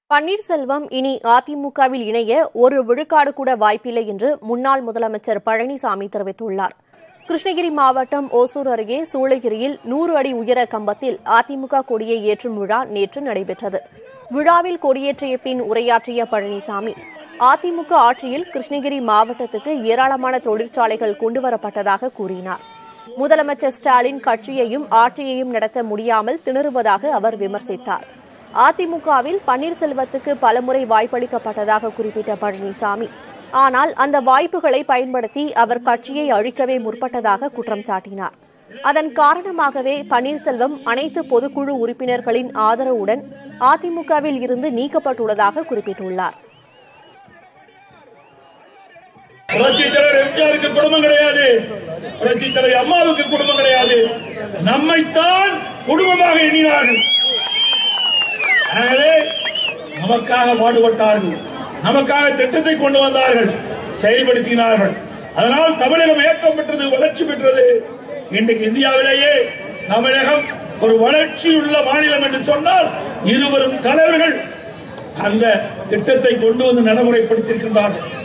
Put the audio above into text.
பன்னீர்செல்வம் இனி அதிமுகவில் இணைய ஒரு விழுக்காடு கூட வாய்ப்பில்லை என்று முன்னாள் முதலமைச்சர் பழனிசாமி தெரிவித்துள்ளார் கிருஷ்ணகிரி மாவட்டம் ஓசூர் அருகே சூளகிரியில் நூறு அடி உயர கம்பத்தில் அதிமுக கொடியை ஏற்றும் விழா நேற்று நடைபெற்றது விழாவில் கொடியேற்றிய பின் உரையாற்றிய பழனிசாமி அதிமுக ஆட்சியில் கிருஷ்ணகிரி மாவட்டத்துக்கு ஏராளமான தொழிற்சாலைகள் கொண்டுவரப்பட்டதாக கூறினார் முதலமைச்சர் ஸ்டாலின் கட்சியையும் ஆட்சியையும் நடத்த முடியாமல் திணறுவதாக அவர் விமர்சித்தார் அதிமுகவில் பன்னீர்செல்வத்துக்கு பலமுறை வாய்ப்பளிக்கப்பட்டதாக குறிப்பிட்ட பழனிசாமி ஆனால் அந்த வாய்ப்புகளை பயன்படுத்தி அவர் கட்சியை அழிக்கவே முற்பட்டதாக குற்றம் சாட்டினார் அதன் காரணமாகவே பன்னீர்செல்வம் அனைத்து பொதுக்குழு உறுப்பினர்களின் ஆதரவுடன் அதிமுகவில் இருந்து நீக்கப்பட்டுள்ளதாக குறிப்பிட்டுள்ளார் புரட்சித் தலைவர் எம்ஜிஆருக்கு குடும்பம் கிடையாது புரட்சித் தலைவர் அம்மாவுக்கு குடும்பம் கிடையாது நம்மைத்தான் குடும்பமாக எண்ணினார்கள் ஆகவே நமக்காக பாடுபட்டார்கள் நமக்காக திட்டத்தை கொண்டு வந்தார்கள் செயல்படுத்தினார்கள் அதனால் தமிழகம் ஏற்றம் பெற்றது வளர்ச்சி பெற்றது இன்றைக்கு இந்தியாவிலேயே தமிழகம் ஒரு வளர்ச்சியுள்ள மாநிலம் என்று சொன்னால் இருவரும் தலைவர்கள் அந்த திட்டத்தை கொண்டு வந்து நடைமுறைப்படுத்தியிருக்கின்றார்கள்